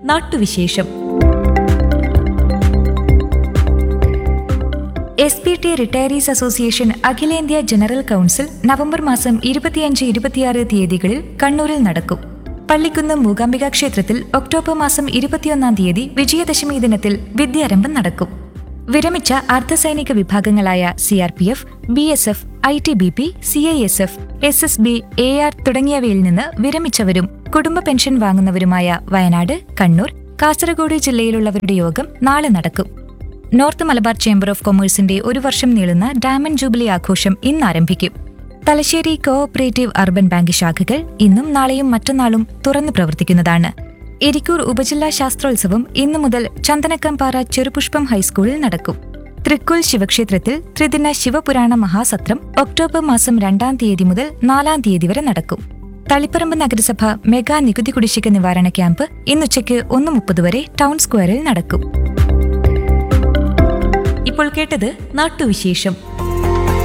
നാട്ടുവിശേഷം S P T retirees association അഖിലേന്ത്യാ general council November മാസം ഇരുപത്തിയഞ്ച് ഇരുപത്തിയാറ് തീയതികളിൽ കണ്ണൂരിൽ നടക്കും പള്ളിക്കുന്ന് മൂകാംബിക ക്ഷേത്രത്തിൽ ഒക്ടോബർ മാസം ഇരുപത്തിയൊന്നാം തീയതി വിജയദശമി ദിനത്തിൽ വിദ്യാരംഭം നടക്കും വിരമിച്ച അർദ്ധസൈനിക വിഭാഗങ്ങളായ C R P F B S F I T B P C I S F S S B A R തുടങ്ങിയവയിൽ നിന്ന് വിരമിച്ചവരും കുടുംബ പെൻഷൻ വാങ്ങുന്നവരുമായ വയനാട് കണ്ണൂർ കാസർഗോഡ് ജില്ലയിലുള്ളവരുടെ യോഗം നാളെ നടക്കും നോർത്ത് മലബാർ ചേംബർ ഓഫ് കൊമേഴ്സിന്റെ ഒരു വർഷം നീളുന്ന ഡയമണ്ട് ജൂബിലി ആഘോഷം ഇന്ന് ആരംഭിക്കും തലശ്ശേരി കോഓപ്പറേറ്റീവ് അർബൻ ബാങ്ക് ശാഖകൾ ഇന്നും നാളെയും മറ്റന്നാളും തുറന്നു പ്രവർത്തിക്കുന്നതാണ് എരിക്കൂർ ഉപജില്ലാ ശാസ്ത്രോത്സവം ഇന്നു മുതൽ ചന്ദനക്കംപാറ ചെറുപുഷ്പം ഹൈസ്കൂളിൽ നടക്കും തൃക്കുൽ ശിവക്ഷേത്രത്തിൽ ത്രിദിന ശിവപുരാണ മഹാസത്രം ഒക്ടോബർ മാസം രണ്ടാം തീയതി മുതൽ നാലാം തീയതി വരെ നടക്കും തളിപ്പറമ്പ് നഗരസഭ മെഗാ നികുതി കുടിശ്ശിക നിവാരണ ക്യാമ്പ് ഇന്നുച്ചയ്ക്ക് ഒന്ന് മുപ്പത് വരെ ടൗൺ സ്ക്വയറിൽ നടക്കും ഇപ്പോൾ കേട്ടത് നാട്ടുവിശേഷം